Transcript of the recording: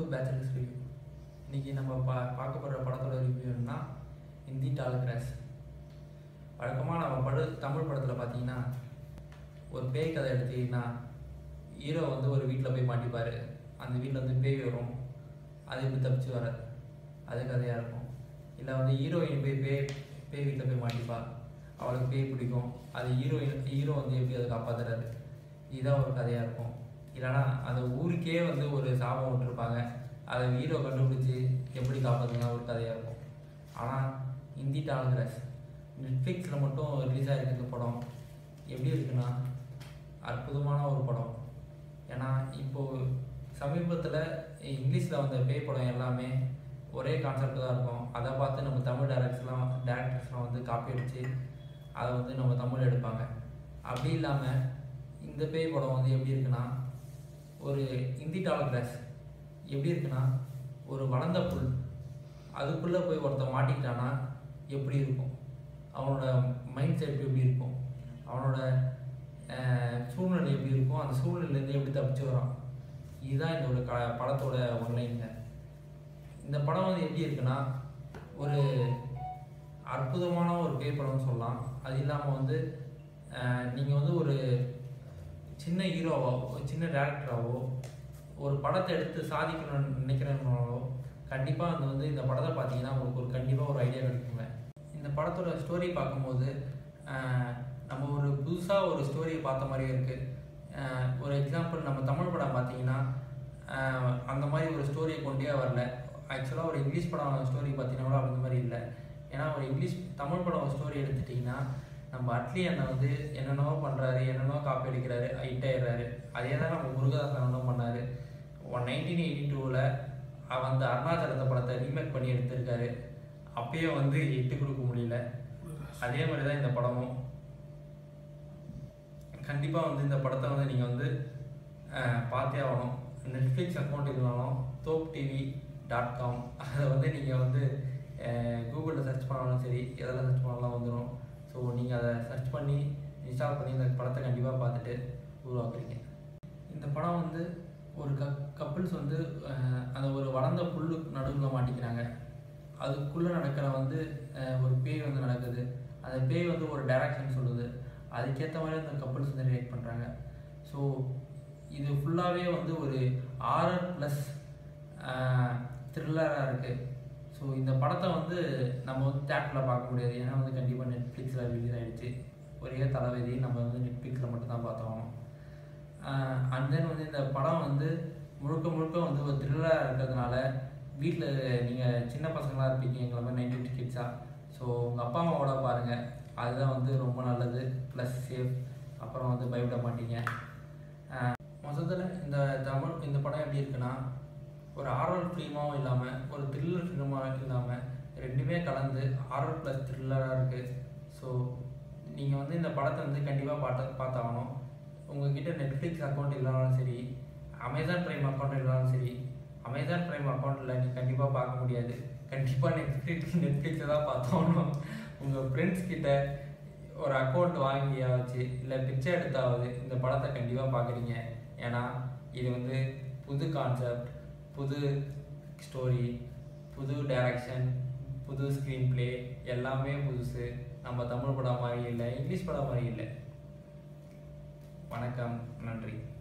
bachelors review இன்னைக்கு நம்ம பா பார்க்க போகிற படத்தோட ரிவ்யூ என்னன்னா ஹிந்தி டால் கிராஸ் வழக்கமாக நம்ம படு தமிழ் படத்தில் பார்த்தீங்கன்னா ஒரு பேய் கதை எடுத்தீங்கன்னா ஹீரோ வந்து ஒரு வீட்டில் போய் மாட்டிப்பார் அந்த வீட்டில் வந்து பேய் வரும் அது எப்படி தப்பிச்சு வர அது கதையாக இருக்கும் இல்லை வந்து ஹீரோயின் போய் பேய் பேய் வீட்டில் போய் மாட்டிப்பா அவளுக்கு பேய் பிடிக்கும் அது ஹீரோயின் ஹீரோ வந்து எப்படி அதை காப்பாத்துறாரு இதுதான் ஒரு கதையாக இருக்கும் இல்லைன்னா அந்த ஊருக்கே வந்து ஒரு சாபம் விட்டுருப்பாங்க அதை ஹீரோ கண்டுபிடிச்சி எப்படி காப்பாற்றுனா ஒரு கதையாக இருக்கும் ஆனால் ஹிந்தி டால்கிராஸ் நெட்ஃப்ளிக்ஸில் மட்டும் ரிலீஸ் ஆகிருக்கு இந்த படம் எப்படி இருக்குன்னா அற்புதமான ஒரு படம் ஏன்னா இப்போது சமீபத்தில் இங்கிலீஷில் வந்த பேய் படம் எல்லாமே ஒரே கான்செப்ட் தான் இருக்கும் அதை பார்த்து நம்ம தமிழ் டேரக்டர்ஸ்லாம் டேரக்டர்ஸ்லாம் வந்து காப்பி அடித்து அதை வந்து நம்ம தமிழ் எடுப்பாங்க அப்படி இல்லாமல் இந்த பேய் படம் வந்து எப்படி இருக்குன்னா ஒரு இந்தி டாலகிராஸ் எப்படி இருக்குன்னா ஒரு வளர்ந்த புல் அதுக்குள்ளே போய் ஒருத்தன் மாட்டிக்கிட்டானா எப்படி இருக்கும் அவனோட மைண்ட் செட் எப்படி இருக்கும் அவனோட அஹ், சூழ்நிலை எப்படி இருக்கும் அந்த சூழ்நிலையிலேருந்து எப்படி தப்பிச்சு வரான் இதுதான் இதோட க படத்தோட ஒன்லைனுங்க இந்த படம் வந்து எப்படி இருக்குன்னா ஒரு அற்புதமான ஒரு பேய் படம்னு சொல்லலாம் அது இல்லாமல் வந்து நீங்கள் வந்து ஒரு சின்ன ஹீரோவோ ஒரு சின்ன டேரக்டராவோ ஒரு படத்தை எடுத்து சாதிக்கணும்னு நினைக்கிறவங்களோ கண்டிப்பாக அந்த வந்து இந்த படத்தை பார்த்தீங்கன்னா உங்களுக்கு ஒரு கண்டிப்பாக ஒரு ஐடியா கிடைக்குங்க இந்த படத்தோட ஸ்டோரி பார்க்கும்போது ஆஹ், நம்ம ஒரு புதுசாக ஒரு ஸ்டோரியை பார்த்த மாதிரியே இருக்குது ஒரு எக்ஸாம்பிள் நம்ம தமிழ் படம் பார்த்தீங்கன்னா ஆஹ், அந்த மாதிரி ஒரு ஸ்டோரியை கொண்டே வரல ஆக்சுவலாக ஒரு இங்கிலீஷ் படம் ஸ்டோரி பார்த்தீங்கன்னா கூட அந்த மாதிரி இல்லை ஏன்னா ஒரு இங்கிலீஷ் தமிழ் படம் ஸ்டோரி எடுத்துட்டிங்கன்னா நம்ம அட்லி அண்ணன் வந்து என்னென்னவோ பண்ணுறாரு என்னென்னவோ காப்பி அடிக்கிறாரு ஹிட் ஆயிடுறாரு அதே தான் நம்ம முருகதாஸ் அண்ணனும் பண்ணார் ஒன் நைன்டீன் எயிட்டி டூவில் வந்து அருணாச்சலத்த படத்தை ரீமேக் பண்ணி எடுத்திருக்காரு அப்பயும் வந்து எட்டு கொடுக்க முடியல அதே மாதிரி தான் இந்த படமும் கண்டிப்பாக வந்து இந்த படத்தை வந்து நீங்கள் வந்து அஹ், பார்த்தே ஆகணும் நெட்ஃப்ளிக்ஸ் அக்கௌண்ட் இருந்தாலும் தோப் டிவி டாட் காம் அதை வந்து நீங்கள் வந்து கூகுளில் சர்ச் பண்ணாலும் சரி எதில் சர்ச் பண்ணாலும் வந்துடும் ஸோ நீங்கள் அதை சர்ச் பண்ணி இன்ஸ்டால் பண்ணி இந்த படத்தை கண்டிப்பாக பார்த்துட்டு உருவாக்குறீங்க இந்த படம் வந்து ஒரு க கப்புள்ஸ் வந்து அஹ், அந்த ஒரு வளர்ந்த புல்லு நடுவில் மாட்டிக்கிறாங்க அதுக்குள்ளே நடக்கிற வந்து அஹ், ஒரு பேய் வந்து நடக்குது அந்த பேய் வந்து ஒரு டைரக்ஷன் சொல்லுது அதுக்கேற்ற மாதிரி அந்த கப்புள்ஸ் வந்து ரியாக்ட் பண்ணுறாங்க ஸோ இது ஃபுல்லாகவே வந்து ஒரு ஆர்ஆர் ப்ளஸ் த்ரில்லராக இருக்குது ஸோ இந்த படத்தை வந்து நம்ம வந்து தேட்டரில் பார்க்க முடியாது ஏன்னா வந்து கண்டிப்பாக நெட்ஃப்ளிக்ஸில் ரிலீஸ் ஆகிடுச்சு ஒரே தளபதி நம்ம வந்து நெட்ஃப்ளிக்ஸில் மட்டும் தான் பார்த்தோம் அண்ட் தென் வந்து இந்த படம் வந்து முழுக்க முழுக்க வந்து ஒரு த்ரில்லராக இருக்கிறதுனால வீட்டில் நீங்கள் சின்ன பசங்களாக இருப்பீங்க எங்களை மாதிரி நைன்டி கிட்ஸாக ஸோ உங்கள் அப்பா அம்மாவோட பாருங்கள் அதுதான் வந்து ரொம்ப நல்லது ப்ளஸ் சேஃப் அப்புறம் வந்து பயப்பட மாட்டீங்க மொத்தத்தில் இந்த தமிழ் இந்த படம் எப்படி இருக்குன்னா ஒரு ஆரல் ஃபிலிமாவும் இல்லாமல் ஒரு த்ரில்லர் ஃபிலிமாவும் இல்லாமல் ரெண்டுமே கலந்து ஆரல் ப்ளஸ் த்ரில்லராக இருக்குது ஸோ நீங்கள் வந்து இந்த படத்தை வந்து கண்டிப்பாக பார்த்து பார்த்தாகணும் உங்ககிட்ட நெட்ஃப்ளிக்ஸ் அக்கௌண்ட் இல்லைனாலும் சரி அமேசான் ப்ரைம் அக்கௌண்ட் இல்லைனாலும் சரி அமேசான் ப்ரைம் அக்கௌண்ட்டில் நீங்கள் கண்டிப்பாக பார்க்க முடியாது கண்டிப்பாக நெட்ஃப்ளிக்ஸ் நெட்ஃப்ளிக்ஸை தான் பார்த்தாகணும் உங்கள் ஃப்ரெண்ட்ஸ் கிட்ட ஒரு அக்கௌண்ட் வாங்கியாச்சு இல்லை பிச்சை எடுத்தாவது இந்த படத்தை கண்டிப்பாக பார்க்குறீங்க ஏன்னா இது வந்து புது கான்செப்ட் புது ஸ்டோரி புது டைரக்ஷன் புது ஸ்க்ரீன் ப்ளே எல்லாமே புதுசு நம்ம தமிழ் படம் மாதிரி இல்லை இங்கிலீஷ் படம் மாதிரி இல்லை வணக்கம் நன்றி